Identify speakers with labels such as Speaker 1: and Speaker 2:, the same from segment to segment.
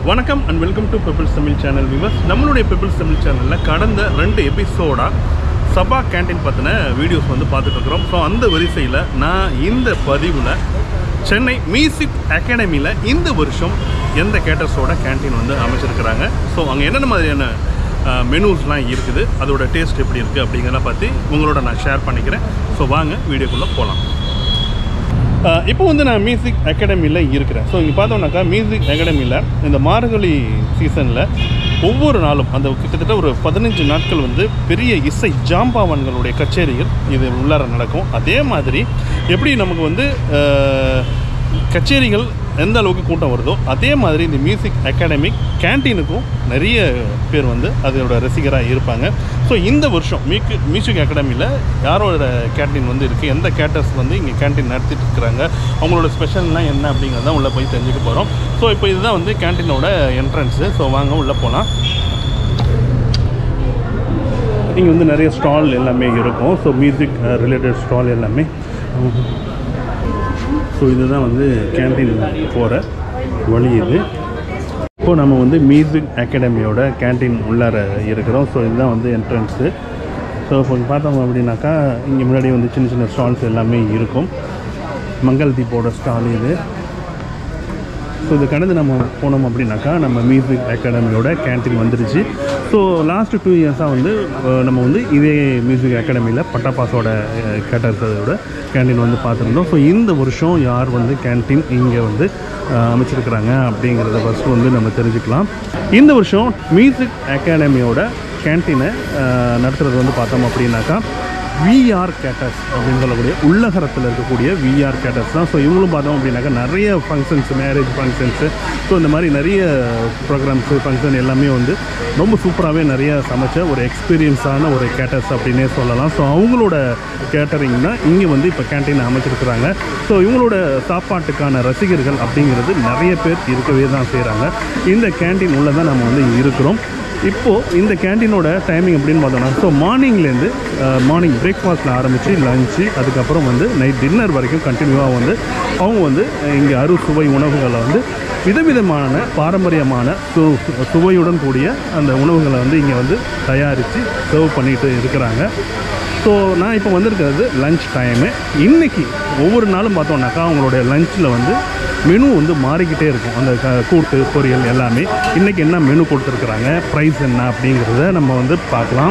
Speaker 1: வணக்கம் and welcome to Pebbles Tamil channel viewers நம்மளுடைய Pebbles Tamil சேனலில் கடந்த ரெண்டு எபிசோடாக சபா கேண்டீன் பற்றின வீடியோஸ் வந்து பார்த்துட்டு இருக்கிறோம் ஸோ அந்த வரிசையில் நான் இந்த பதிவில் சென்னை மியூசிக் அகாடமியில் இந்த வருஷம் எந்த கேட்டர்ஸோட கேண்டீன் வந்து அமைச்சிருக்கிறாங்க ஸோ அங்கே என்னென்ன மாதிரியான மெனூஸ்லாம் இருக்குது அதோட டேஸ்ட் எப்படி இருக்குது அப்படிங்கிறத பற்றி உங்களோட நான் ஷேர் பண்ணிக்கிறேன் ஸோ வாங்க வீடியோக்குள்ளே போகலாம் ஆஹ் இப்போ வந்து நான் மியூசிக் அகாடமியில் இருக்கிறேன் ஸோ இங்கே பார்த்தோம்னாக்கா மியூசிக் அகாடமியில் இந்த மார்கழி சீசனில் ஒவ்வொரு நாளும் அந்த கிட்டத்தட்ட ஒரு பதினஞ்சு நாட்கள் வந்து பெரிய இசை ஜாம்பாவன்களுடைய கச்சேரிகள் இது உள்ளார நடக்கும் அதே மாதிரி எப்படி நமக்கு வந்து ஆஹ், கச்சேரிகள் எந்த அளவுக்கு கூட்டம் வருதோ அதே மாதிரி இந்த மியூசிக் அகாடமிக் கேன்டீனுக்கும் நிறைய பேர் வந்து அதோட ரசிகராக இருப்பாங்க ஸோ இந்த வருஷம் மியூக்கு மியூசிக் அகாடமியில் யாரோட கேன்டீன் வந்து இருக்குது எந்த கேட்டர்ஸ் வந்து இங்கே கேன்டீன் நடத்திட்டு இருக்கிறாங்க அவங்களோட ஸ்பெஷல்லாம் என்ன அப்படிங்கிறத உள்ளே போய் தெரிஞ்சுக்க போகிறோம் ஸோ இப்போ இதுதான் வந்து கேன்டீனோட என்ட்ரன்ஸு ஸோ வாங்க உள்ளே போகலாம் இங்கே வந்து நிறைய ஸ்டால் எல்லாமே இருக்கும் ஸோ மியூசிக் ரிலேட்டட் ஸ்டால் எல்லாமே ஸோ இதுதான் வந்து கேன்டீன் போகிற வழி இது இப்போ நம்ம வந்து மியூசிக் அகாடமியோட கேன்டீன் உள்ளார இருக்கிறோம் ஸோ இதுதான் வந்து என்ட்ரன்ஸு ஸோ இப்போ பார்த்தோம் அப்படின்னாக்கா இங்கே முன்னாடி வந்து சின்ன சின்ன ஸ்டால்ஸ் எல்லாமே இருக்கும் மங்கள் தீப்போட ஸ்டால் இது ஸோ இது கடந்து நம்ம போனோம் அப்படின்னாக்கா நம்ம மியூசிக் அகாடமியோட கேன்டீன் வந்துருச்சு ஸோ லாஸ்ட் டூ இயர்ஸாக வந்து அஹ், நம்ம வந்து இதே மியூசிக் அகாடமியில் பட்டாபாஸோட கேட்டர்ஸோட கேன்டீன் வந்து பார்த்துருந்தோம் ஸோ இந்த வருஷம் யார் வந்து கேன்டீன் இங்கே வந்து அஹ், அமைச்சிருக்கிறாங்க அப்படிங்கிறத ஃபஸ்ட்டு வந்து நம்ம தெரிஞ்சுக்கலாம் இந்த வருஷம் மியூசிக் அகாடமியோட கேன்டீனை நடத்துகிறது வந்து பார்த்தோம் அப்படின்னாக்கா விஆர் கேட்டர்ஸ் அப்படின்னு சொல்லக்கூடிய உள்ளகரத்தில் இருக்கக்கூடிய விஆர் கேட்டர்ஸ் தான் ஸோ இவங்களும் பார்த்தோம் அப்படின்னாக்கா நிறைய ஃபங்க்ஷன்ஸ் மேரேஜ் ஃபங்க்ஷன்ஸு ஸோ இந்த மாதிரி நிறைய ப்ரோக்ராம்ஸு ஃபங்க்ஷன் எல்லாமே வந்து ரொம்ப சூப்பராகவே நிறைய சமைச்ச ஒரு எக்ஸ்பீரியன்ஸான ஒரு கேட்டர்ஸ் அப்படின்னே சொல்லலாம் ஸோ அவங்களோட கேட்டரிங் தான் இங்கே வந்து இப்போ கேன்டீன் அமைச்சிருக்கிறாங்க ஸோ இவங்களோட சாப்பாட்டுக்கான ரசிகர்கள் அப்படிங்கிறது நிறைய பேர் இருக்கவே தான் செய்கிறாங்க இந்த கேன்டீன் உள்ள தான் நம்ம வந்து இருக்கிறோம் இப்போது இந்த கேண்டீனோட டைமிங் அப்படின்னு பார்த்தோம்னா ஸோ மார்னிங்லேருந்து மார்னிங் பிரேக்ஃபாஸ்ட்டில் ஆரம்பித்து லஞ்சு அதுக்கப்புறம் வந்து நைட் டின்னர் வரைக்கும் கண்டினியூவாக வந்து அவங்க வந்து இங்கே அறுசுவை உணவுகளை வந்து விதவிதமான பாரம்பரியமான சு சுவையுடன் கூடிய அந்த உணவுகளை வந்து இங்கே வந்து தயாரித்து சர்வ் பண்ணிட்டு இருக்கிறாங்க ஸோ நான் இப்போ வந்திருக்கிறது லஞ்ச் டைமு இன்றைக்கி ஒவ்வொரு நாளும் பார்த்தோம்னாக்கா அவங்களுடைய லஞ்சில் வந்து மெனு வந்து மாறிக்கிட்டே இருக்கும் அந்த க கூட்டு பொரியல் எல்லாமே இன்றைக்கி என்ன மெனு கொடுத்துருக்குறாங்க ப்ரைஸ் என்ன அப்படிங்கிறத நம்ம வந்து பார்க்கலாம்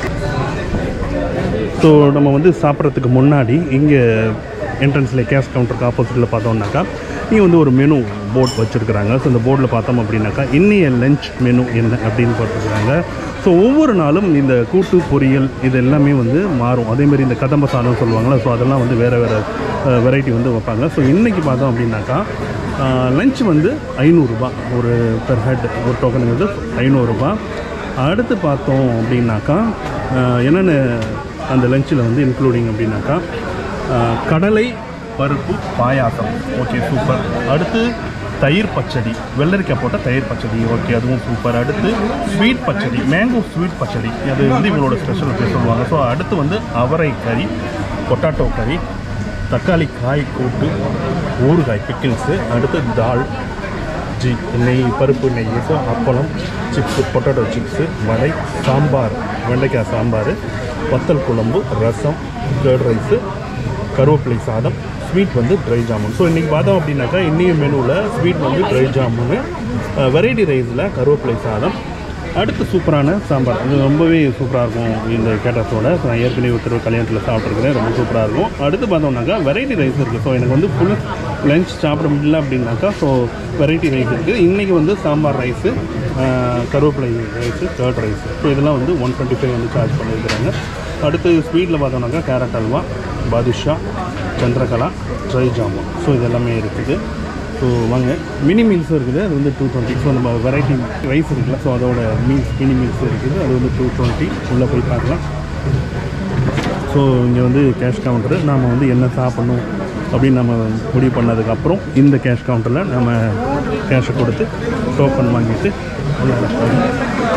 Speaker 1: ஸோ நம்ம வந்து சாப்பிட்றதுக்கு முன்னாடி இங்கே என்ட்ரன்ஸில் கேஷ் கவுண்டருக்கு ஆப்போசிட்டில் பார்த்தோம்னாக்கா இங்கே வந்து ஒரு மெனு போர்ட் வச்சுருக்குறாங்க ஸோ இந்த போர்டில் பார்த்தோம் அப்படின்னாக்கா இன்னைய லஞ்ச் மெனு என்ன அப்படின்னு போட்டிருக்காங்க ஸோ ஒவ்வொரு நாளும் இந்த கூட்டு பொரியல் இது எல்லாமே வந்து மாறும் அதேமாதிரி இந்த கதம்ப சாதம் சொல்லுவாங்கள்ல ஸோ அதெல்லாம் வந்து வேறு வேறு வெரைட்டி வந்து வைப்பாங்க ஸோ இன்றைக்கி பார்த்தோம் அப்படின்னாக்கா லஞ்ச் வந்து ஐநூறுரூபா ஒரு பெர் ஹெட் ஒரு டோக்கன் வந்து ஐநூறுரூபா அடுத்து பார்த்தோம் அப்படின்னாக்கா ஆஹ், என்னென்ன அந்த லஞ்சில் வந்து இன்க்ளூடிங் அப்படின்னாக்கா ஆஹ், கடலை பருப்பு பாயாசம் ஓகே சூப்பர் அடுத்து தயிர் பச்சடி வெள்ளரிக்காய் போட்ட தயிர் பச்சடி ஓகே அதுவும் சூப்பர் அடுத்து ஸ்வீட் பச்சடி மேங்கோ ஸ்வீட் பச்சடி அது வந்து இவங்களோட ஸ்பெஷல் அப்படி சொல்லுவாங்க ஸோ அடுத்து வந்து அவரை கறி பொட்டாட்டோ கறி தக்காளி காய் கூட்டு ஊறுகாய் பிக்கிள்ஸு அடுத்து தால் ஜி நெய் பருப்பு நெய் ஸோ அப்பளம் chips potato chips vadai sambar வெண்டைக்காய் சாம்பார் வத்தல் குழம்பு ரசம் கேர்ட் ரைஸு கருவேப்பிலை சாதம் ஸ்வீட் வந்து ட்ரை ஜாமுன் ஸோ இன்றைக்கி பார்த்தோம் அப்படின்னாக்கா இன்னைய மெனுவில் ஸ்வீட் வந்து ட்ரை ஜாமுனு வெரைட்டி ரைஸில் கருவேப்பிலை சாதம் அடுத்து சூப்பரான சாம்பார் இது ரொம்பவே சூப்பராக இருக்கும் இந்த கேட்டர்ஸோட ஸோ நான் ஏற்கனவே ஒருத்தர் கல்யாணத்தில் சாப்பிட்ருக்கிறேன் ரொம்ப சூப்பராக இருக்கும் அடுத்து பார்த்தோம்னாக்கா வெரைட்டி ரைஸ் இருக்குது ஸோ எனக்கு வந்து ஃபுல் லஞ்ச் சாப்பிட முடியல அப்படின்னாக்கா ஸோ வெரைட்டி ரைஸ் இருக்குது இன்றைக்கி வந்து சாம்பார் ரைஸு கருவேப்பிலை ரைஸு கர்ட் ரைஸ் ஸோ இதெல்லாம் வந்து ஒன் டுவெண்ட்டி ஃபைவ் வந்து சார்ஜ் பண்ணியிருக்கிறாங்க அடுத்து ஸ்வீட்டில் பார்த்தோம்னாக்கா carrot halwa badusha chandrakala dry jamun so இது எல்லாமே இருக்குது ஸோ வாங்க மினி மீல்ஸும் இருக்குது அது வந்து டூ டுவெண்ட்டி ஸோ நம்ம வெரைட்டி ரைஸ் இருக்குல்ல ஸோ அதோட மீல்ஸ் மினி மீல்ஸ் இருக்குது அது வந்து டூ டுவெண்ட்டி உள்ளே போய் பார்க்கலாம் ஸோ இங்கே வந்து கேஷ் கவுண்டரு நாம் வந்து என்ன சாப்பிட்ணும் அப்படின்னு நம்ம முடிவு பண்ணதுக்கப்புறம் இந்த கேஷ் கவுண்டரில் நம்ம கேஷை கொடுத்து டோக்கன் வாங்கிட்டு உள்ளார போகணும்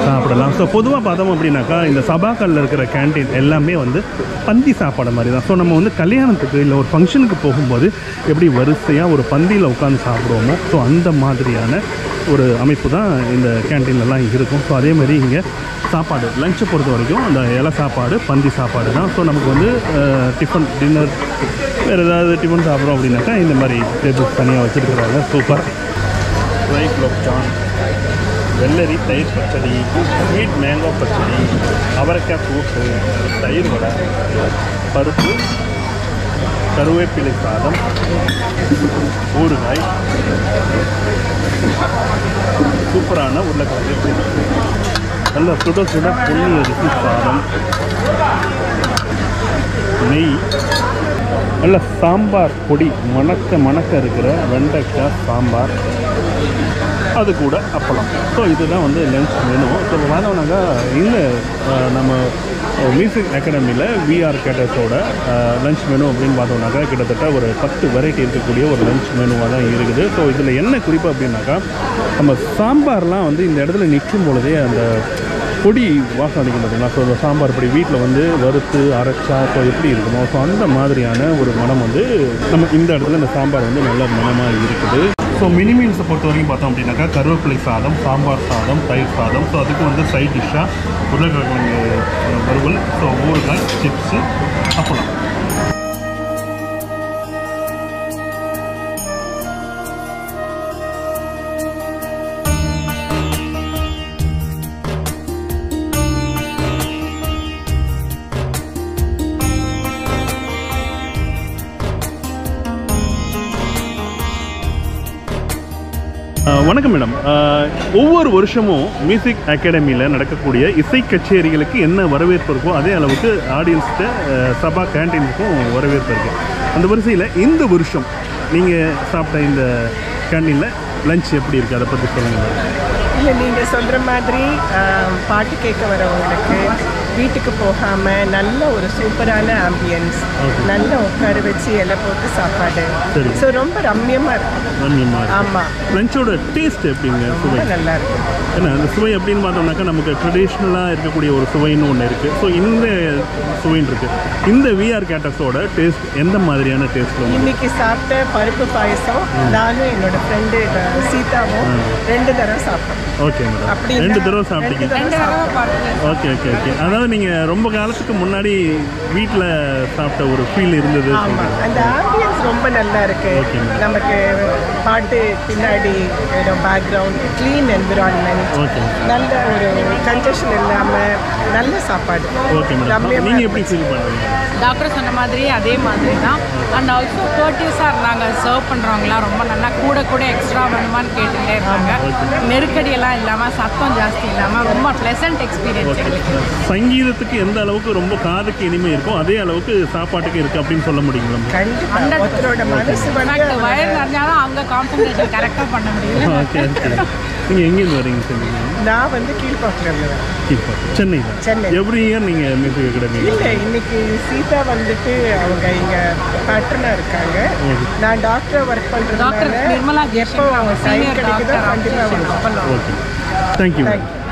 Speaker 1: சாப்பிடலாம் ஸோ பொதுவாக பார்த்தோம் அப்படின்னாக்கா இந்த சபாக்களில் இருக்கிற கேண்டீன் எல்லாமே வந்து பந்தி சாப்பாடு மாதிரி தான் ஸோ நம்ம வந்து கல்யாணத்துக்கு இல்லை ஒரு ஃபங்க்ஷனுக்கு போகும்போது எப்படி வரிசையாக ஒரு பந்தியில் உட்காந்து சாப்பிடுவோமோ ஸோ அந்த மாதிரியான ஒரு அமைப்பு தான் இந்த கேன்டீன்லலாம் இருக்கும் ஸோ அதே மாதிரி இங்கே சாப்பாடு லஞ்சை பொறுத்த வரைக்கும் அந்த இலை சாப்பாடு பந்தி சாப்பாடு தான் ஸோ நமக்கு வந்து டிஃபன் டின்னர் வேறு ஏதாவது டிஃபன் சாப்பிட்றோம் அப்படின்னாக்கா இந்த மாதிரி டேபிள்ஸ் தனியாக வச்சுருக்குறாங்க சூப்பர் ட்ரை குலோப் ஜான் வெள்ளரி தயிர் பச்சடி ஸ்வீட் மேங்கோ பச்சடி அவரைக்காய் கூட்டு தயிர் வடை பருப்பு கருவேப்பிலை சாதம் ஊறுகாய் சூப்பரான உருளைக்கிழங்கு கூட்டு நல்ல சுட சுட பொன்னி அரிசி சாதம் நெய் நல்ல சாம்பார் பொடி மணக்க மணக்க இருக்கிற வெண்டைக்காய் சாம்பார் அது கூட அப்பளம் ஸோ இதுதான் வந்து லஞ்ச் மெனு ஸோ இப்போ பார்த்தோம்னாக்கா இந்த அஹ், நம்ம மியூசிக் அகாடமியில் விஆர் கேட்டர்ஸோட லஞ்ச் மெனு அப்படின்னு பார்த்தோம்னாக்கா கிட்டத்தட்ட ஒரு பத்து வெரைட்டி இருக்கக்கூடிய ஒரு லஞ்ச் மெனுவாக தான் இருக்குது ஸோ இதில் என்ன குறிப்பு அப்படின்னாக்கா நம்ம சாம்பார்லாம் வந்து இந்த இடத்துல நிற்கும் பொழுதே அந்த பொடி வாசம் அடிக்கும் பார்த்தீங்களா ஸோ அந்த சாம்பார் பொடி வீட்டில் வந்து வறுத்து அரைச்சா ஸோ எப்படி இருக்குமோ ஸோ அந்த மாதிரியான ஒரு மனம் வந்து நம்ம இந்த இடத்துல இந்த சாம்பார் வந்து நல்ல மனமாக இருக்குது ஸோ மினி மீல்ஸை பொறுத்த வரைக்கும் பார்த்தோம் அப்படின்னாக்கா கருவேப்பிலை சாதம் சாம்பார் சாதம் தயிர் சாதம் ஸோ அதுக்கு வந்து சைட் டிஷ்ஷாக உருளைக்கிழங்கு அஹ், வறுவல் ஸோ ஊறுகாய் சிப்ஸு அப்பளம் அஹ், வணக்கம் மேடம் அஹ், ஒவ்வொரு வருஷமும் மியூசிக் அகாடமியில் நடக்கக்கூடிய இசை கச்சேரிகளுக்கு என்ன வரவேற்பு இருக்கோ அதே அளவுக்கு ஆடியன்ஸ்கிட்ட அஹ், சபா கேன்டீனுக்கும் வரவேற்பு இருக்குது அந்த வரிசையில் இந்த வருஷம் நீங்கள் சாப்பிட்ட இந்த கேன்டீனில் லஞ்ச் எப்படி இருக்குது அதை பற்றி சொல்லுங்கள்
Speaker 2: இல்லை நீங்கள் சொல்கிற மாதிரி ஆம், பாட்டு கேட்க வரவங்களுக்கு வீட்டுக்கு போகாமல் நல்ல ஒரு சூப்பரான ஆம்பியன்ஸ் நல்ல உட்கார வச்சு இலை போட்டு சாப்பாடு
Speaker 1: சரி.
Speaker 2: ஸோ ரொம்ப ரம்யமாக இருக்கும்
Speaker 1: ரம்யமாக
Speaker 2: ஆமாம்
Speaker 1: லஞ்சோட டேஸ்ட் எப்படிங்க சுவை
Speaker 2: ரொம்ப நல்லா இருக்கும்
Speaker 1: ஏன்னா அந்த சுவை அப்படின்னு பார்த்தோம்னாக்கா நமக்கு ட்ரெடிஷ்னலாக இருக்கக்கூடிய ஒரு சுவைன்னு ஒன்று இருக்குது ஸோ இந்த சுவைன்னு இருக்குது இந்த விஆர் கேட்டஸோட டேஸ்ட் எந்த மாதிரியான டேஸ்ட் வந்து
Speaker 2: இன்னைக்கு சாப்பிட்ட பருப்பு பாயசம் நானும் என்னோட ஃப்ரெண்டு சீதாவும் ரெண்டு தடவை சாப்பிட்டோம்
Speaker 1: ஓகே மேடம்
Speaker 2: அப்படி
Speaker 1: ரெண்டு
Speaker 2: இருந்தா-
Speaker 1: தடவை சாப்பிட்டீங்க
Speaker 2: ரெண்டு தடவை சாப்பிட்டோம்.
Speaker 1: ஓகே ஓகே ஓகே அதாவது நீங்கள் ரொம்ப காலத்துக்கு முன்னாடி வீட்டில் சாப்பிட்ட ஒரு ஃபீல் இருந்தது
Speaker 2: ஆமா அந்த ஆம்பியன்ஸ் ரொம்ப நல்லா இருக்கு
Speaker 1: Okay, ma'am.
Speaker 2: நமக்கு பாட்டு பின்னாடி பேக்ரவுண்ட் க்ளீன் என்விரான்மெண்ட்
Speaker 1: ஓகே
Speaker 2: நல்ல ஒரு கன்ஜெஷன் இல்லாம நல்ல சாப்பாடு
Speaker 1: ஓகே மேடம்
Speaker 2: ரம்யமா
Speaker 1: நீங்கள் எப்படி ஃபீல் பண்ணுறீங்க
Speaker 3: டாக்டர் சொன்ன மாதிரி அதே மாதிரி தான் அண்ட் ஆல்சோ கர்டியஸாக இருந்தாங்க சர்வ் பண்ணுறவங்களாம் ரொம்ப நல்லா கூட கூட எக்ஸ்ட்ரா வேணுமான்னு கேட்டுகிட்டே இருப்பாங்க நெருக்கடியெல்லாம் இல்லாமல் சத்தம் ஜாஸ்தி இல்லாமல் ரொம்ப ப்ளசன்ட் எக்ஸ்பீரியன்ஸ் எங்களுக்கு
Speaker 1: சங்கீதத்துக்கு எந்த அளவுக்கு ரொம்ப காதுக்கு இனிமை இருக்கோ அதே அளவுக்கு சாப்பாட்டுக்கு இருக்குது அப்படின்னு சொல்ல முடியுங்களா
Speaker 2: கண்டிப்பா ஒருத்தரோட மனசு வந்து
Speaker 3: கரெக்ட் வயர் நிறைஞ்சாலும் அங்கே கான்சன்ட்ரேஷன் கரெக்டாக பண்ண முடியல
Speaker 1: ஓகே ஓகே நீங்கள் எங்கேருந்து வரீங்க சொன்னீங்க
Speaker 2: நான் வந்து கீழ்பாக்குறேன்
Speaker 1: இப்போ சென்னை தான்
Speaker 2: சென்னை.
Speaker 1: எவ்ரி இயர் நீங்கள் மியூசிக் அகாடமி
Speaker 2: இல்ல இன்னைக்கு சீதா வந்துட்டு அவங்க இங்க பேட்டர்னா இருக்காங்க நான் டாக்டர் ஒர்க்
Speaker 3: டாக்டர்
Speaker 2: பண்றதுனால
Speaker 3: நிர்மலா
Speaker 2: எப்போ அவங்க டைம்
Speaker 3: சீனியர்
Speaker 2: கிடைக்குதோ
Speaker 3: டாக்டர்
Speaker 2: கண்டிப்பா வருவேன்
Speaker 1: ஓகே தேங்க்யூ
Speaker 2: Thank
Speaker 1: மேடம்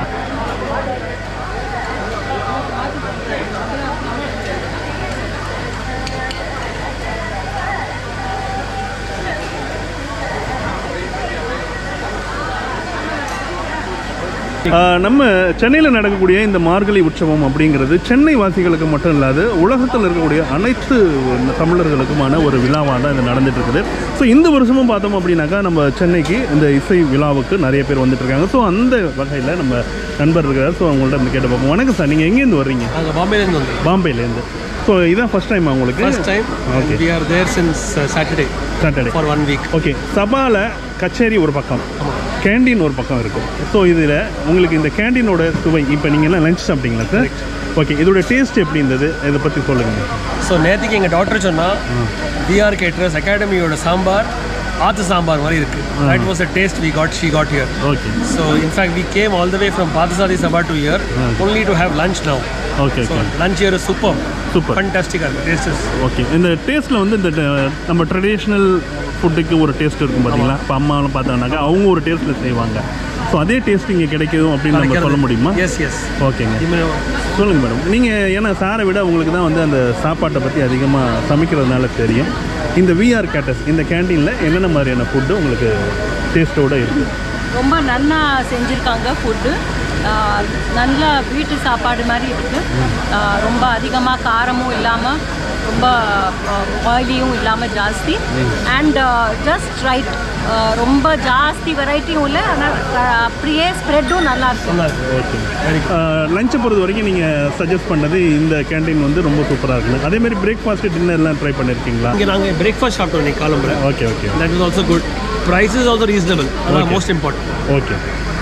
Speaker 1: ஆஹ் நம்ம சென்னையில் நடக்கக்கூடிய இந்த மார்கழி உற்சவம் அப்படிங்கிறது சென்னை வாசிகளுக்கு மட்டும் இல்லாது உலகத்தில் இருக்கக்கூடிய அனைத்து தமிழர்களுக்குமான ஒரு விழாவாக தான் இது நடந்துட்டு இருக்குது ஸோ இந்த வருஷமும் பார்த்தோம் அப்படின்னாக்கா நம்ம சென்னைக்கு இந்த இசை விழாவுக்கு நிறைய பேர் வந்துட்டு இருக்காங்க ஸோ அந்த வகையில் நம்ம நண்பர் இருக்கார் ஸோ அவங்கள்ட்ட வந்து கேட்டு பார்ப்போம் வணக்கம் சார் நீங்கள் எங்கேருந்து வர்றீங்க
Speaker 4: நாங்கள் பாம்பேலேருந்து வந்தோம்
Speaker 1: பாம்பேலேருந்து ஸோ இதான் ஃபர்ஸ்ட் டைம் உங்களுக்கு
Speaker 4: first time
Speaker 1: Okay.
Speaker 4: We are there since Saturday
Speaker 1: Saturday
Speaker 4: for one week
Speaker 1: okay சபால கச்சேரி ஒரு பக்கம் கேண்டீன் ஒரு பக்கம் இருக்கும் ஸோ இதில் உங்களுக்கு இந்த கேண்டீனோட சுவை இப்போ நீங்கள் எல்லாம் லஞ்ச் சாப்பிட்டீங்களா சார் ஓகே இதோட டேஸ்ட் எப்படி இருந்தது இதை பற்றி சொல்லுங்கள்
Speaker 4: ஸோ நேற்றுக்கு எங்கள் டாக்டர் சொன்னால் விஆர் கேட்டரஸ் அகாடமியோட சாம்பார் ஆத்து சாம்பார் மாதிரி இருக்கு that was a taste we got she got here
Speaker 1: okay
Speaker 4: so in fact we came all the way from Parthasarathy Sabha to here only to have lunch now
Speaker 1: okay
Speaker 4: so
Speaker 1: okay
Speaker 4: lunch here super
Speaker 1: super
Speaker 4: ஃபண்டாஸ்டிக்காக இருக்குது tastes
Speaker 1: okay இந்த டேஸ்ட்டில் வந்து இந்த ட- நம்ம traditional ஃபுட்டுக்கு ஒரு டேஸ்ட் இருக்கும் பார்த்தீங்களா இப்போ அம்மாலாம் பார்த்தோம்னாக்கா அவங்க ஒரு டேஸ்ட்டில் செய்வாங்க ஸோ அதே டேஸ்ட் இங்கே கிடைக்கும் அப்படின்னு நம்ம சொல்ல முடியுமா
Speaker 4: எஸ் எஸ்
Speaker 1: ஓகேங்க சொல்லுங்கள் மேடம் நீங்கள் ஏன்னா சாரை விட உங்களுக்கு தான் வந்து அந்த சாப்பாட்டை பற்றி அதிகமாக சமைக்கிறதுனால தெரியும் இந்த விஆர் கேட்டஸ் இந்த கேண்டீனில் என்னென்ன மாதிரியான ஃபுட்டு உங்களுக்கு டேஸ்ட்டோட இருக்குது
Speaker 5: ரொம்ப நன்னா செஞ்சுருக்காங்க ஃபுட்டு நல்ல வீட்டு சாப்பாடு மாதிரி இருக்குது ரொம்ப அதிகமாக காரமும் இல்லாமல் ரொம்ப ஆயிலியும் இல்லாமல் ஜாஸ்தி அண்ட் ஜஸ்ட் ரைட் ரொம்ப ஜாஸ்தி வெரைட்டியும் இல்லை ஆனால் அப்படியே ஸ்ப்ரெட்டும் நல்லா இருக்கும்
Speaker 1: ஓகே லஞ்சை பொறுத்த வரைக்கும் நீங்கள் சஜஸ்ட் பண்ணது இந்த கேண்டீன் வந்து ரொம்ப சூப்பராக இருக்குது அதே மாதிரி பிரேக்ஃபாஸ்ட் டின்னர்லாம் ட்ரை பண்ணியிருக்கீங்களா
Speaker 4: இங்கே நாங்கள் பிரேக்ஃபாஸ்ட் சாப்பிட்டோம் இன்னைக்கு காலம்புற
Speaker 1: okay okay
Speaker 4: that is also good price is also reasonable அதான் மோஸ்ட் இம்பார்ட்டன்ட்
Speaker 1: ஓகே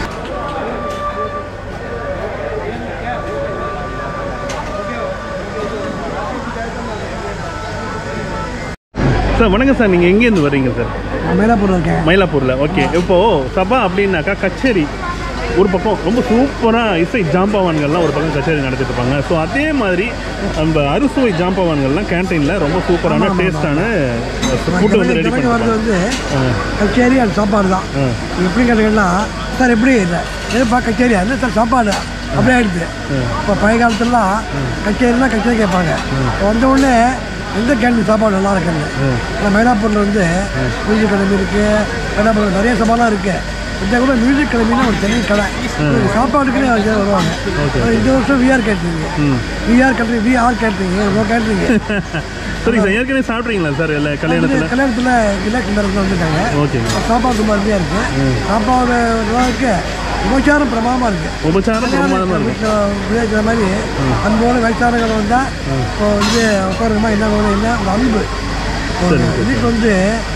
Speaker 1: சார் வணக்கம் சார் நீங்கள் எங்கேருந்து வர்றீங்க சார்
Speaker 6: மயிலாப்பூர் இருக்கேன்
Speaker 1: மயிலாப்பூரில் ஓகே இப்போது சபா அப்படின்னாக்கா கச்சேரி ஒரு பக்கம் ரொம்ப சூப்பராக இசை ஜாம்பவான்கள்லாம் ஒரு பக்கம் கச்சேரி நடத்திட்டு இருப்பாங்க ஸோ அதே மாதிரி நம்ம அறுசுவை ஜாம்பவான்கள்லாம் கேன்டீனில் ரொம்ப சூப்பரான டேஸ்டான ஃபுட்டு வந்து ரெடி
Speaker 6: எனக்கு வரது
Speaker 1: பண்ணுறாங்க
Speaker 6: வந்து கச்சேரி அது சாப்பாடு தான் எப்படி கேட்டீங்கன்னா சார் எப்படி இல்லை எதுப்பா கச்சேரியா இல்லை சார் சாப்பாடு அப்படியே ஆயிடுச்சு இப்போ பழைய காலத்துலலாம் கச்சேரினா கச்சேரி கேட்பாங்க வந்த உடனே எந்த கேண்டீன் சாப்பாடு நல்லா இருக்குன்னு ஆனால் மயிலாப்பூரில் வந்து மியூசிக் கிளம்பி இருக்குது மயிலாப்பூரில் நிறைய சபாலாம் இருக்குது இந்த கூட மியூசிக் கிளம்பினா ஒரு தனி கடை ஒரு சாப்பாட்டுக்குன்னே அவங்க வருவாங்க ஆனா இந்த வருஷம் விஆர் கேட்ரிங்க VR catering VR catering no catering
Speaker 1: சரிங்க சார் ஏற்கனவே சாப்பிட்றீங்களா சார் இல்லை கல்யாணத்தில்
Speaker 6: கல்யாணத்தில் விலாக் மரத்தில் வந்துட்டாங்க
Speaker 1: ஓகேங்க
Speaker 6: சாப்பாடு ரொம்ப அருமையாக இருக்குது சாப்பாடு நல்லா இருக்கு உபச்சாரம் பிரமாதமாக இருக்குது
Speaker 1: உபச்சாரம் பிரமாதமாக இருக்கும்
Speaker 6: விளையாடுற மாதிரி அன்போட வயசானவங்க வந்தால் இப்போ வந்து உட்காருமா என்ன வேணும் என்ன ஒரு அன்பு ஒரு வீட்டுக்கு வந்து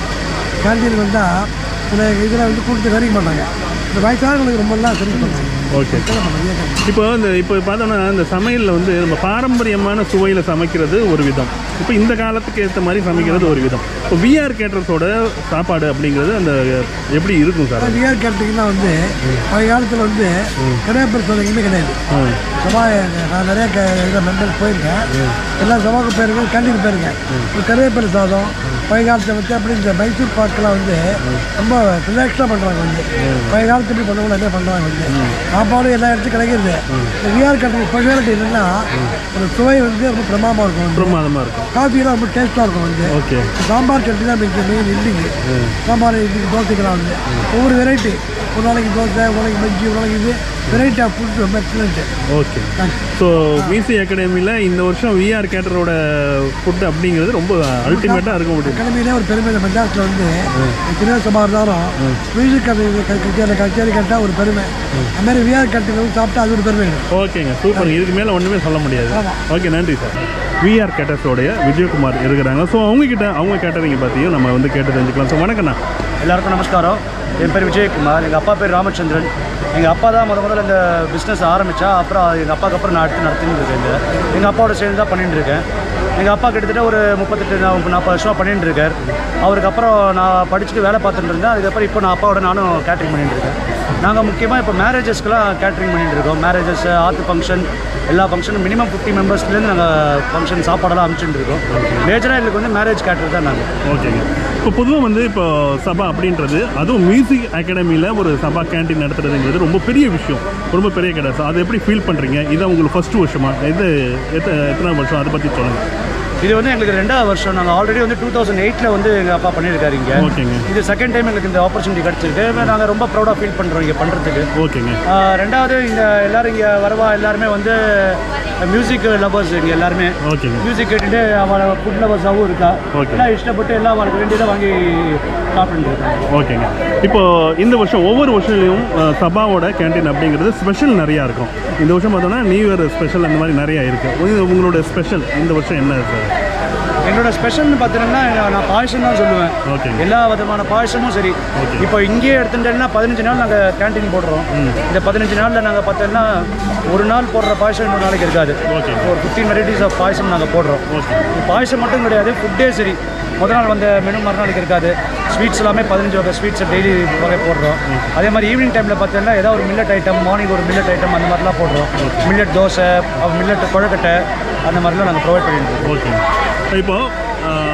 Speaker 6: கேண்டீன் வந்தால் சில இதில் வந்து கூட்டத்தை கறிக்க மாட்டாங்க இந்த வயசானவங்களுக்கு ரொம்பலாம் சரி பண்ணுறாங்க
Speaker 1: ஓகே இப்போ இந்த இப்போ பார்த்தோம்னா இந்த சமையலில் வந்து நம்ம பாரம்பரியமான சுவையில் சமைக்கிறது ஒரு விதம் இப்போ இந்த காலத்துக்கு ஏற்ற மாதிரி சமைக்கிறது ஒரு விதம் இப்போ விஆர் கேட்டர்ஸோட சாப்பாடு அப்படிங்கிறது அந்த எப்படி இருக்கும் சார்
Speaker 6: விஆர் கேட்டிங்கன்னா வந்து பழைய காலத்தில் வந்து கிடையாது சொல்லிங்கன்னு கிடையாது சபா நான் நிறைய மெம்பர்ஸ் போயிருக்கேன் எல்லா சபாவுக்கு போயிருக்கேன் கேண்டீன் போயிருக்கேன் இப்போ கருவேப்பிலை சாதம் பழைய காலத்தை வச்சு அப்படி இந்த மைசூர் பாக்கெலாம் வந்து ரொம்ப ரிலாக்ஸாக பண்ணுறாங்க வந்து பழைய காலத்து எப்படி பண்ணவங்க நிறைய பண்ணுறாங்க வந்து சாப்பாடு எல்லா இடத்துக்கும் கிடைக்கிறது இந்த விஆர் கேட்டரிங் ஸ்பெஷாலிட்டி என்னென்னா ஒரு சுவை வந்து ரொம்ப பிரமாதமாக இருக்கும் வந்து
Speaker 1: பிரமாதமாக இருக்கும்
Speaker 6: காஃபிலாம் ரொம்ப டேஸ்ட்டாக இருக்கும் வந்து
Speaker 1: ஓகே
Speaker 6: சாம்பார் சட்னி தான் மிக மெயின் இட்லிக்கு சாம்பார் இட்லிக்கு தோசைக்கெல்லாம் வந்து ஒவ்வொரு வெரைட்டி ஒரு நாளைக்கு தோசை ஒரு நாளைக்கு பஜ்ஜி ஒரு நாளைக்கு இது வெரைட்டி ஆஃப் ஃபுட் ரொம்ப எக்ஸலண்ட்டு
Speaker 1: ஓகே ஸோ மியூசிக் அகாடமியில் இந்த வருஷம் விஆர் கேட்டரோட ஃபுட் அப்படிங்கிறது ரொம்ப அல்டிமேட்டாக இருக்க முடியும்
Speaker 6: அகாடமியிலே ஒரு பெருமை இந்த மெட்ராஸில் வந்து சின்ன சபா இருந்தாலும் மியூசிக் கச்சேரி கச்சேரி கேட்டால் ஒரு பெருமை அது மாதிரி விஆர் கட்டில் வந்து சாப்பிட்டா அது ஒரு பெருமை எனக்கு
Speaker 1: ஓகேங்க சூப்பர் இதுக்கு மேலே ஒன்றுமே சொல்ல முடியாது ஓகே நன்றி சார் விஆர் கேட்டர்ஸோடைய விஜயகுமார் இருக்கிறாங்க ஸோ அவங்கக்கிட்ட அவங்க கேட்டரிங்க பற்றியும் நம்ம வந்து கேட்டு தெரிஞ்சுக்கலாம் ஸோ வணக்கண்ணா
Speaker 7: எல்லாருக்கும் நமஸ்காரம் என் பேர் விஜயகுமார் எங்கள் அப்பா பேர் ராமச்சந்திரன் எங்கள் அப்பா தான் முத முதல்ல இந்த பிஸ்னஸ் ஆரம்பித்தா அப்புறம் எங்கள் அப்பாவுக்கு அப்புறம் நான் எடுத்து நடத்தின்னு இருக்கேன் இந்த எங்கள் அப்பாவோட சேர்ந்து தான் பண்ணிட்டு இருக்கேன் எங்கள் அப்பா கிட்டத்தட்ட ஒரு முப்பத்தெட்டு நா- நாற்பது வருஷமாக பண்ணிட்டு இருக்கார் அவருக்கு அப்புறம் நான் படிச்சுட்டு வேலை பார்த்துட்டு இருந்தேன் அதுக்கப்புறம் இப்போ நான் அப்பாவோட நானும் கேட்ரிங் பண்ணிட்டு இருக்கேன் நாங்கள் முக்கியமாக இப்போ மேரேஜஸ்க்குலாம் கேட்ரிங் பண்ணிட்டு இருக்கோம் மேரேஜஸ் ஆத்து ஃபங்க்ஷன் எல்லா ஃபங்க்ஷனும் மினிமம் ஃபிஃப்டி மெம்பர்ஸ்லேருந்து நாங்கள் ஃபங்க்ஷன் சாப்பாடெல்லாம் அனுப்பிச்சுட்டு இருக்கோம் மேஜராக எங்களுக்கு வந்து மேரேஜ் கேட்டர் தான் நாங்கள்
Speaker 1: ஓகேங்க இப்போ பொதுவாக வந்து இப்போ சபா அப்படின்றது அதுவும் மியூசிக் அகாடமியில் ஒரு சபா கேண்டீன் நடத்துறதுங்கிறது ரொம்ப பெரிய விஷயம் ரொம்ப பெரிய கடை ஸோ அதை எப்படி ஃபீல் பண்ணுறீங்க இதான் உங்களுக்கு ஃபர்ஸ்ட் வருஷமா இது எத்த எத்தனை வருஷம் அதை பற்றி சொல்லுங்கள்
Speaker 7: இது வந்து எங்களுக்கு ரெண்டாவது வருஷம் நாங்கள் ஆல்ரெடி வந்து டூ தௌசண்ட் எயிட்டில் வந்து எங்கள் அப்பா பண்ணியிருக்காரு இங்கே
Speaker 1: ஓகேங்க
Speaker 7: இது செகண்ட் டைம் எங்களுக்கு இந்த ஆப்பர்ச்சுனிட்டி கிடச்சிருக்கு நாங்கள் ரொம்ப ப்ரௌடாக ஃபீல் பண்ணுறோம் இங்கே பண்ணுறதுக்கு
Speaker 1: ஓகேங்க
Speaker 7: ரெண்டாவது இங்கே எல்லாரும் இங்கே வரவா எல்லாருமே வந்து மியூசிக் லவர்ஸ் இங்கே எல்லாருமே
Speaker 1: ஓகேங்க
Speaker 7: மியூசிக் கேட்டுட்டு அவளை ஃபுட் லவர்ஸாகவும் இருக்கா
Speaker 1: Okay.
Speaker 7: எல்லாம் இஷ்டப்பட்டு எல்லாம் அவளுக்கு வேண்டியதை வாங்கி சாப்பிட்டு இருக்காங்க
Speaker 1: ஓகேங்க இப்போ இந்த வருஷம் ஒவ்வொரு வருஷத்துலையும் அஹ், சபாவோட கேண்டீன் அப்படிங்கிறது ஸ்பெஷல் நிறையா இருக்கும் இந்த வருஷம் பார்த்தோன்னா நியூ இயர் ஸ்பெஷல் அந்த மாதிரி நிறையா இருக்குது இது உங்களோட ஸ்பெஷல் இந்த வருஷம் என்ன சார்
Speaker 7: என்னோட ஸ்பெஷல்னு பார்த்தீங்கன்னா நான் பாயசம் தான் சொல்லுவேன்
Speaker 1: ஓகேங்க
Speaker 7: எல்லா விதமான பாயசமும் சரி இப்போ இங்கேயே எடுத்துட்டேன்னா பதினஞ்சு நாள் நாங்கள் கேண்டீன் போடுறோம் இந்த பதினஞ்சு நாளில் நாங்கள் பார்த்தோம்னா ஒரு நாள் போடுற பாயசம் இன்னொரு நாளைக்கு இருக்காது
Speaker 1: Okay.
Speaker 7: ஒரு ஃபிஃப்டீன் வெரைட்டிஸ் ஆஃப் பாயசம் நாங்கள் போடுறோம்
Speaker 1: ஓகே
Speaker 7: இது பாயசம் மட்டும் கிடையாது ஃபுட்டே சரி முதல் நாள் வந்த மெனு மறுநாளுக்கு இருக்காது ஸ்வீட்ஸ் எல்லாமே பதினஞ்சு வகை ஸ்வீட்ஸ் டெய்லி வகை போடுறோம் அதே மாதிரி ஈவினிங் டைமில் பார்த்தீங்கன்னா ஏதாவது ஒரு மில்லட் ஐட்டம் மார்னிங் ஒரு மில்லட் ஐட்டம் அந்த மாதிரிலாம் போடுறோம் மில்லட் தோசை மில்லட் கொழக்கட்டை அந்த மாதிரிலாம் நாங்கள் ப்ரொவைட் பண்ணிட்டு இருக்கோம்
Speaker 1: ஓகே இப்போ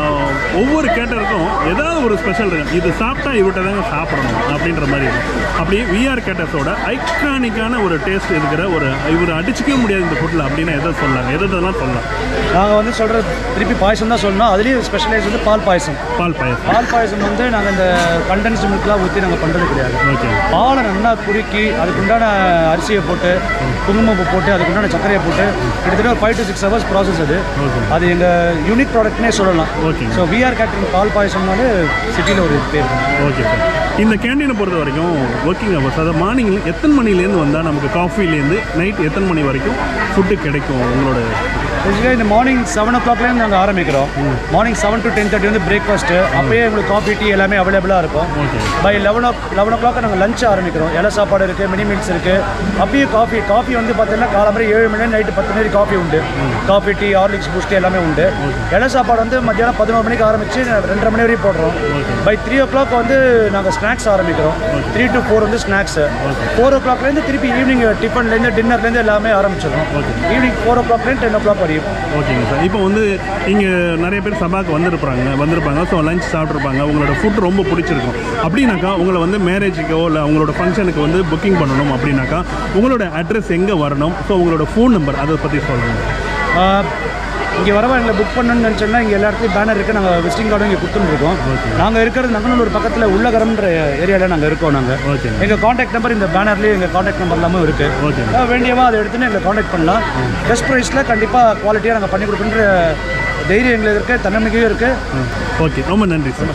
Speaker 1: ஒவ்வொரு கேட்டருக்கும் ஏதாவது ஒரு ஸ்பெஷல் இருக்கும் இது சாப்பிட்டா இவர்கிட்ட தாங்க சாப்பிடணும் அப்படின்ற மாதிரி இருக்கும் அப்படியே விஆர் கேட்டர்ஸோட ஐகானிக்கான ஒரு டேஸ்ட் இருக்கிற ஒரு இவர் அடிச்சுக்கவே முடியாது இந்த ஃபுட்டில் அப்படின்னா எதை சொல்லலாம் எதை எதெல்லாம் சொல்லலாம்
Speaker 7: நாங்கள் வந்து சொல்கிற திருப்பி பாயசம் தான் சொல்லணும் அதுலேயும் ஸ்பெஷலைஸ் வந்து பால் பாயசம்
Speaker 1: பால் பாயசம்
Speaker 7: பால் பாயசம் வந்து நாங்கள் இந்த கண்டென்ஸ்டு மில்க்லாம் ஊற்றி நாங்கள் பண்ணுறது கிடையாது
Speaker 1: ஓகே
Speaker 7: பாலை நல்லா குறுக்கி அதுக்குண்டான அரிசியை போட்டு குங்குமப்பூ போட்டு அதுக்குண்டான சர்க்கரையை போட்டு கிட்டத்தட்ட ஒரு five to six hours process அது
Speaker 1: Okay.
Speaker 7: அது எங்கள் யூனிக் ப்ராடக்ட்னே சொல்லலாம்
Speaker 1: Okay.
Speaker 7: ஸோ விஆர் கேட்டரிங் பால் பாயசம்னாலே சிட்டியில் ஒரு பேர்
Speaker 1: ஓகே சார் இந்த கேண்டீனை பொறுத்த வரைக்கும் ஒர்க்கிங் ஹவர்ஸ் அதாவது மார்னிங்கில் எத்தனை மணிலேருந்து வந்தால் நமக்கு காஃபிலேருந்து நைட் எத்தனை மணி வரைக்கும் ஃபுட்டு கிடைக்கும் உங்களோட
Speaker 7: பேசிக்காக இந்த மார்னிங் செவன் ஓ கிளாக்லேருந்து நாங்கள் ஆரம்பிக்கிறோம் morning seven to ten thirty வந்து பிரேக்ஃபாஸ்ட்டு அப்போயே எங்களுக்கு காஃபி டீ எல்லாமே அவைலபிளாக இருக்கும்
Speaker 1: Okay.
Speaker 7: By eleven o eleven o'clock நாங்கள் லஞ்ச் ஆரம்பிக்கிறோம் இலை சாப்பாடு இருக்குது மினி மீல்ஸ் இருக்குது அப்பயே காஃபி காஃபி வந்து பார்த்தீங்கன்னா காலம்பரை ஏழு மணி நைட்டு பத்து மணி காஃபி உண்டு காஃபி டீ ஹார்லிக்ஸ் பூஸ்ட் எல்லாமே உண்டு இலை சாப்பாடு வந்து மத்தியானம் பதினோரு மணிக்கு ஆரம்பித்து ரெண்டரை மணி வரையும் போடுறோம் பை த்ரீ ஓ கிளாக் வந்து நாங்கள் ஸ்நாக்ஸ் ஆரம்பிக்கிறோம் த்ரீ டு ஃபோர் வந்து ஸ்நாக்ஸு ஃபோர் ஓ கிளாக்லேருந்து திருப்பி ஈவினிங் டிஃபன்லேருந்து டின்னர்லேருந்து எல்லாமே ஆரம்பிச்சிடும் ஈவினிங் ஃபோர் ஓ கிளாக்லேருந்து டென் ஓ கிளாக் வரையும்
Speaker 1: ஓகேங்க சார் இப்போ வந்து இங்கே நிறைய பேர் சபாக்கு வந்திருப்பாங்க வந்திருப்பாங்க ஸோ லஞ்ச் சாப்பிட்ருப்பாங்க உங்களோட ஃபுட் ரொம்ப பிடிச்சிருக்கும் அப்படின்னாக்கா உங்களை வந்து மேரேஜுக்கோ இல்லை உங்களோட ஃபங்க்ஷனுக்கு வந்து புக்கிங் பண்ணணும் அப்படின்னாக்கா உங்களோட அட்ரஸ் எங்கே வரணும் ஸோ உங்களோட ஃபோன் நம்பர் அதை பற்றி சொல்லுங்கள்
Speaker 7: இங்கே வரவா எங்களை புக் பண்ணணும்னு நினச்சோம்னா இங்கே எல்லா இடத்துலையும் பேனர் இருக்குது நாங்கள் விசிட்டிங் கார்டும் இங்கே கொடுத்துருக்கோம் நாங்கள் இருக்கிறது நங்கநல்லூர் பக்கத்தில் உள்ளகரம்ன்ற ஏரியாவில் நாங்கள் இருக்கோம் நாங்கள்
Speaker 1: ஓகே
Speaker 7: எங்கள் காண்டாக்ட் நம்பர் இந்த பேனர்லேயே எங்கள் காண்டாக்ட் நம்பர் எல்லாமே இருக்குது
Speaker 1: ஓகே
Speaker 7: வேண்டியவா அதை எடுத்துன்னு எங்களை காண்டாக்ட் பண்ணலாம் பெஸ்ட் ப்ரைஸில் கண்டிப்பாக குவாலிட்டியாக நாங்கள் பண்ணி கொடுக்குன்ற தைரியம் எங்களுக்கு இருக்குது தன்னம்பிக்கையும் இருக்குது
Speaker 1: ஓகே ரொம்ப நன்றி சார்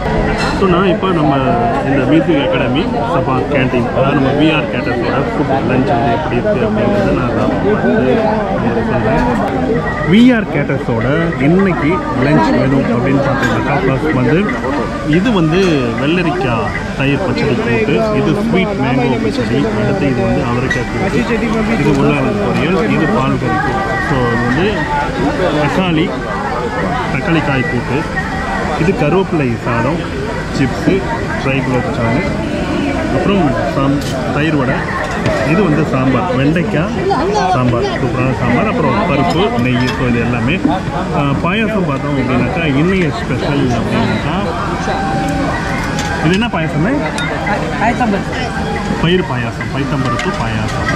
Speaker 1: ஸோ நான் இப்போ நம்ம இந்த மியூசிக் அகாடமி சபா கேண்டீன் அதாவது நம்ம விஆர் கேட்டர்ஸோட ஃபுட் லஞ்ச் வந்து எப்படி இருக்குது அப்படிங்கிறத நான் தான் சொல்கிறேன் விஆர் கேட்டர்ஸோட இன்னைக்கு லஞ்ச் மெனு அப்படின்னு பார்த்தீங்கன்னாக்கா ப்ளஸ் வந்து இது வந்து வெள்ளரிக்காய் தயிர் பச்சடி கூட்டு இது ஸ்வீட் மேங்கோ பச்சடி அடுத்து இது வந்து அவரைக்காய் கூட்டு இது உருளைக்கிழங்கு பொரியல் இது பால் கறி கூட்டு ஸோ இது வந்து தக்காளி தக்காளி காய் கூட்டு இது கருவேப்பிலை சாதம் சிப்ஸு ட்ரை குலோப் ஜாமு அப்புறம் சாம் தயிர் வடை இது வந்து சாம்பார் வெண்டைக்காய் சாம்பார் சூப்பரான சாம்பார் அப்புறம் பருப்பு நெய் ஸோ இது எல்லாமே ஆ, பாயாசம் பார்த்தோம் அப்படின்னாக்கா இன்னைய ஸ்பெஷல் அப்படின்னாக்கா இது என்ன பாயாசமே பயிர் பாயாசம் பைத்தம்பருப்பு பாயாசம்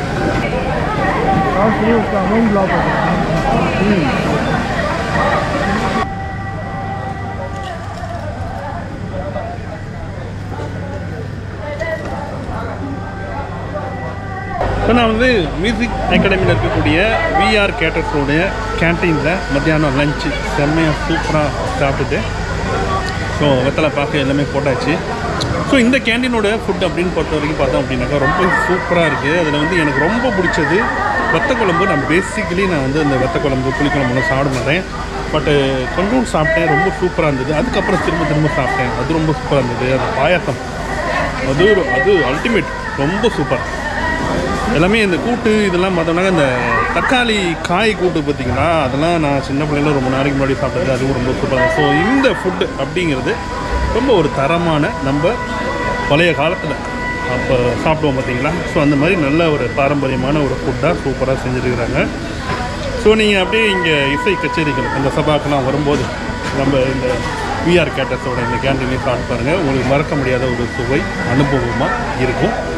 Speaker 1: இப்போ நான் வந்து மியூசிக் அகாடமியில் இருக்கக்கூடிய விஆர் கேட்டர்ஸோடைய கேன்டீனில் மத்தியானம் லஞ்சு செம்மையாக சூப்பராக சாப்பிட்டுட்டு ஸோ வெத்தலை பார்க்க எல்லாமே போட்டாச்சு ஸோ இந்த கேண்டீனோட ஃபுட் அப்படின்னு பொறுத்த வரைக்கும் பார்த்தோம் அப்படின்னாக்கா ரொம்ப சூப்பராக இருக்குது அதில் வந்து எனக்கு ரொம்ப பிடிச்சது வத்த குழம்பு நான் பேசிக்கலி நான் வந்து இந்த வத்த குழம்பு புளிக்குழம்புலாம் சாப்பிட மாட்டேன் பட்டு கொஞ்சம் சாப்பிட்டேன் ரொம்ப சூப்பராக இருந்தது அதுக்கப்புறம் திரும்ப திரும்ப சாப்பிட்டேன் அது ரொம்ப சூப்பராக இருந்தது அந்த பாயாசம் அது ஒரு- அது அல்டிமேட் ரொம்ப சூப்பர் எல்லாமே இந்த கூட்டு இதெல்லாம் பார்த்தோம்னா இந்த தக்காளி காய் கூட்டு பார்த்தீங்கன்னா அதெல்லாம் நான் சின்ன பிள்ளைல ரொம்ப நாளைக்கு முன்னாடி சாப்பிட்டது அதுவும் ரொம்ப சூப்பராக ஸோ இந்த ஃபுட்டு அப்படிங்கிறது ரொம்ப ஒரு தரமான நம்ம பழைய காலத்தில் அப்போ சாப்பிடுவோம் பார்த்தீங்களா ஸோ அந்த மாதிரி நல்ல ஒரு பாரம்பரியமான ஒரு ஃபுட்டாக சூப்பராக செஞ்சுருக்கிறாங்க ஸோ நீங்கள் அப்படியே இங்கே இசை கச்சேரிகள் இந்த சபாக்கெல்லாம் வரும்போது நம்ம இந்த விஆர் கேட்டர்ஸோட இந்த கேண்டீன்லேயும் சாப்பிட்டு பாருங்கள் உங்களுக்கு மறக்க முடியாத ஒரு சுவை அனுபவமாக இருக்கும்